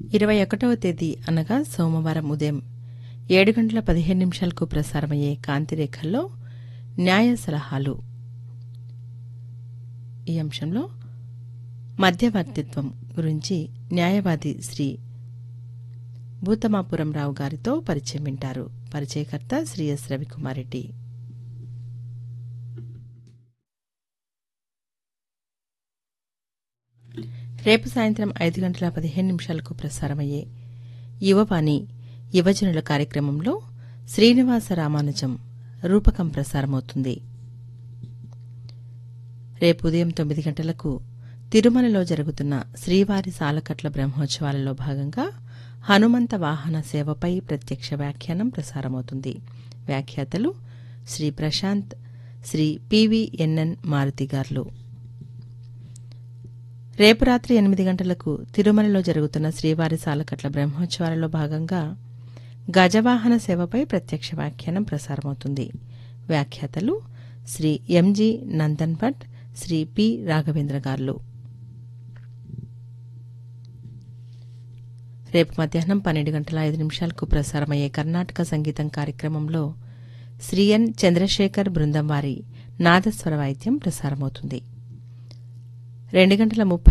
ఇరవై ఒకటవ తేదీ అనగా సోమవారం ఉదయం ఏడు గంటల పదిహేను నిమిషాలకు ప్రసారమయ్యే కాంతిరేఖల్లో న్యాయ సలహాలు ఈ అంశంలో మధ్యవర్తిత్వం గురించి న్యాయవాది శ్రీ భూతమాపురం రావు గారితో పరిచయం వింటారు పరిచయకర్త శ్రీ ఎస్ రవికుమారెడ్డి రేపు సాయంత్రం ఐదు గంటల పదిహేను నిమిషాలకు ప్రసారమయ్యే యువవాణి యువజనుల కార్యక్రమంలో శ్రీనివాస రామానుజం రూపకం ప్రసారమవుతుంది రేపు ఉదయం తొమ్మిది గంటలకు తిరుమలలో జరుగుతున్న శ్రీవారి సాలకట్ల బ్రహ్మోత్సవాలలో భాగంగా హనుమంత వాహన సేవపై ప్రత్యక్ష వ్యాఖ్యానం ప్రసారమవుతుంది వ్యాఖ్యాతలు శ్రీ ప్రశాంత్ శ్రీ పివిఎన్ఎన్ మారుతి గార్లు రేపు రాత్రి ఎనిమిది గంటలకు తిరుమలలో జరుగుతున్న శ్రీవారి సాలకట్ల బ్రహ్మోత్సవాలలో భాగంగా గజవాహన సేవపై ప్రత్యక్ష వ్యాఖ్యానం ప్రసారమవుతుంది వ్యాఖ్యాతలు శ్రీ ఎంజి నందన్ భట్ శ్రీ పి రాఘవేంద్ర గార్లు రేపు మధ్యాహ్నం పన్నెండు గంటల ఐదు నిమిషాలకు ప్రసారమయ్యే కర్ణాటక సంగీతం కార్యక్రమంలో శ్రీ ఎన్ చంద్రశేఖర్ బృందం వారి నాదస్వర వాయిద్యం ప్రసారమవుతుంది రెండు గంటల ముప్పై